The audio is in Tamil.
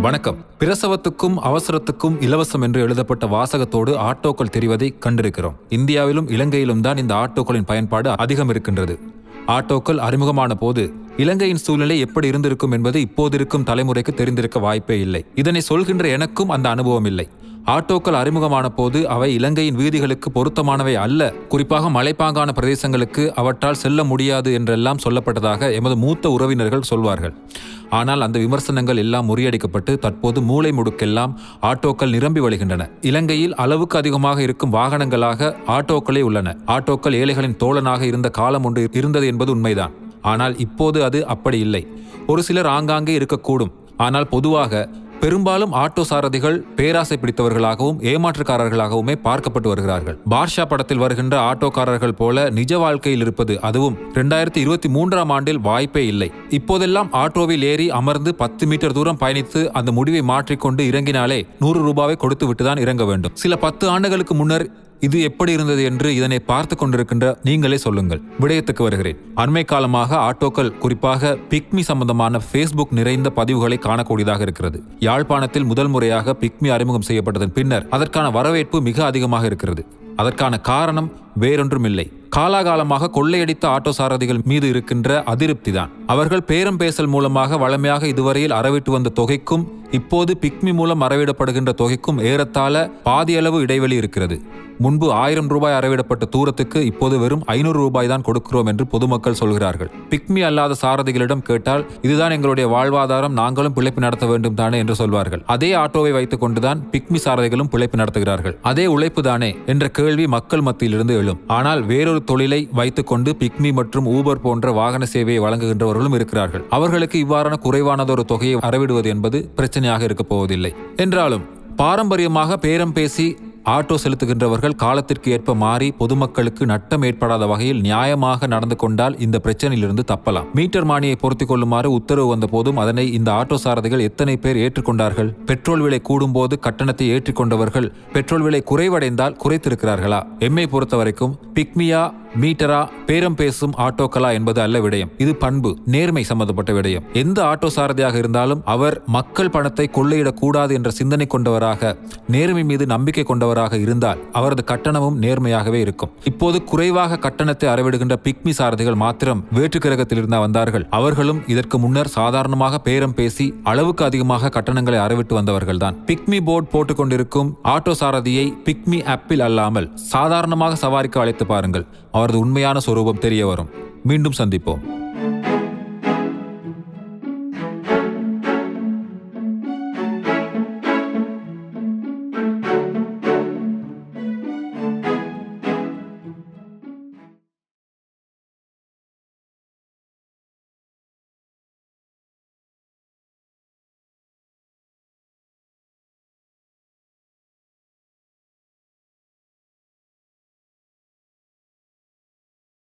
வணக்கம் பிரசவத்துக்கும் அவசரத்துக்கும் இலவசம் என்று எழுதப்பட்ட வாசகத்தோடு ஆட்டோக்கள் தெரிவதை கண்டிருக்கிறோம் இந்தியாவிலும் இலங்கையிலும் தான் இந்த ஆட்டோக்களின் பயன்பாடு அதிகம் இருக்கின்றது ஆட்டோக்கள் அறிமுகமான போது இலங்கையின் சூழ்நிலை எப்படி இருந்திருக்கும் என்பது இப்போது இருக்கும் தலைமுறைக்கு தெரிந்திருக்க வாய்ப்பே இல்லை இதனை சொல்கின்ற எனக்கும் அந்த அனுபவம் இல்லை ஆட்டோக்கள் அறிமுகமான போது அவை இலங்கையின் வீதிகளுக்கு பொருத்தமானவை அல்ல குறிப்பாக மலைப்பாங்கான பிரதேசங்களுக்கு அவற்றால் செல்ல முடியாது என்றெல்லாம் சொல்லப்பட்டதாக எமது மூத்த உறவினர்கள் சொல்வார்கள் ஆனால் அந்த விமர்சனங்கள் எல்லாம் முறியடிக்கப்பட்டு தற்போது மூளை முடுக்கெல்லாம் ஆட்டோக்கள் நிரம்பி வழிகின்றன இலங்கையில் அளவுக்கு அதிகமாக இருக்கும் வாகனங்களாக ஆட்டோக்களே உள்ளன ஆட்டோக்கள் ஏழைகளின் தோழனாக இருந்த காலம் ஒன்று இருந்தது என்பது உண்மைதான் ஆனால் இப்போது அது அப்படி இல்லை ஒரு சிலர் ஆங்காங்கே இருக்கக்கூடும் ஆனால் பொதுவாக பெரும்பாலும் ஆட்டோ சாரதிகள் பேராசை பிடித்தவர்களாகவும் ஏமாற்றுக்காரர்களாகவுமே பார்க்கப்பட்டு வருகிறார்கள் பாட்ஷா படத்தில் வருகின்ற ஆட்டோக்காரர்கள் போல நிஜ வாழ்க்கையில் இருப்பது அதுவும் இரண்டாயிரத்தி இருபத்தி மூன்றாம் ஆண்டில் வாய்ப்பே இல்லை இப்போதெல்லாம் ஆட்டோவில் ஏறி அமர்ந்து பத்து மீட்டர் தூரம் பயணித்து அந்த முடிவை மாற்றிக்கொண்டு இறங்கினாலே நூறு ரூபாவை கொடுத்து விட்டுதான் இறங்க வேண்டும் சில பத்து ஆண்டுகளுக்கு முன்னர் இது எப்படி இருந்தது என்று இதனை பார்த்து கொண்டிருக்கின்ற நீங்களே சொல்லுங்கள் விடயத்துக்கு வருகிறேன் அண்மை காலமாக ஆட்டோக்கள் குறிப்பாக பிக்மி சம்பந்தமான ஃபேஸ்புக் நிறைந்த பதிவுகளை காணக்கூடியதாக இருக்கிறது யாழ்ப்பாணத்தில் முதல் முறையாக பிக்மி அறிமுகம் செய்யப்பட்டதன் பின்னர் அதற்கான வரவேற்பு மிக அதிகமாக இருக்கிறது அதற்கான காரணம் வேறொன்றும் இல்லை காலாகாலமாக கொள்ளையடித்த ஆட்டோ சாரதிகள் மீது இருக்கின்ற அதிருப்தி தான் அவர்கள் பேரம் பேசல் மூலமாக வளமையாக இதுவரையில் அறவிட்டு வந்த தொகைக்கும் இப்போது பிக்மி மூலம் அறவிடப்படுகின்ற தொகைக்கும் ஏறத்தாழ பாதியளவு இடைவெளி இருக்கிறது முன்பு ஆயிரம் ரூபாய் அறவிடப்பட்ட தூரத்துக்கு இப்போது வெறும் ஐநூறு ரூபாய் தான் கொடுக்கிறோம் என்று பொதுமக்கள் சொல்கிறார்கள் பிக்மி அல்லாத சாரதிகளிடம் கேட்டால் இதுதான் எங்களுடைய வாழ்வாதாரம் நாங்களும் பிழைப்பு நடத்த வேண்டும் தானே என்று சொல்வார்கள் அதே ஆட்டோவை வைத்துக் கொண்டுதான் பிக்மி சாரதிகளும் பிழைப்பு நடத்துகிறார்கள் அதே உழைப்பு தானே என்ற கேள்வி மக்கள் மத்தியிலிருந்து எழும் ஆனால் வேறொரு தொழிலை வைத்துக்கொண்டு பிக்மி மற்றும் ஊபர் போன்ற வாகன சேவையை வழங்குகின்றவர்களும் இருக்கிறார்கள் அவர்களுக்கு இவ்வாறான குறைவானதொரு தொகையை அறவிடுவது என்பது பிரச்சனையாக இருக்கப் போவதில்லை என்றாலும் பாரம்பரியமாக பேரம் பேசி ஆட்டோ செலுத்துகின்றவர்கள் காலத்திற்கு ஏற்ப மாறி பொதுமக்களுக்கு நட்டம் ஏற்படாத வகையில் நியாயமாக நடந்து கொண்டால் இந்த பிரச்சனையிலிருந்து தப்பலாம் மீட்டர் மானியை பொருத்திக் கொள்ளுமாறு உத்தரவு வந்த போதும் அதனை இந்த ஆட்டோ சாரதிகள் எத்தனை பேர் ஏற்றுக்கொண்டார்கள் பெட்ரோல் விலை கூடும்போது கட்டணத்தை ஏற்றுக்கொண்டவர்கள் பெட்ரோல் விலை குறைவடைந்தால் குறைத்திருக்கிறார்களா எம்மை பொறுத்த வரைக்கும் பிக்மியா மீட்டரா பேரம் பேசும் ஆட்டோக்களா என்பது அல்ல விடயம் இது பண்பு நேர்மை சம்பந்தப்பட்ட விடயம் எந்த ஆட்டோ சாரதியாக இருந்தாலும் அவர் மக்கள் பணத்தை கொள்ளையிடக் கூடாது என்ற சிந்தனை கொண்டவராக நேர்மை மீது நம்பிக்கை கொண்டவராக இருந்தால் அவரது கட்டணமும் நேர்மையாகவே இருக்கும் இப்போது குறைவாக கட்டணத்தை அறவிடுகின்ற பிக்மி சாரதிகள் மாத்திரம் வேற்று கிரகத்திலிருந்து வந்தார்கள் அவர்களும் இதற்கு முன்னர் சாதாரணமாக பேரம் பேசி அளவுக்கு அதிகமாக கட்டணங்களை அறவிட்டு வந்தவர்கள்தான் பிக்மி போர்டு போட்டுக் கொண்டிருக்கும் ஆட்டோ சாரதியை பிக்மி ஆப்பில் அல்லாமல் சாதாரணமாக சவாரிக்கு அழைத்து பாருங்கள் அவரது உண்மையான சொரூபம் தெரிய வரும் மீண்டும் சந்திப்போம்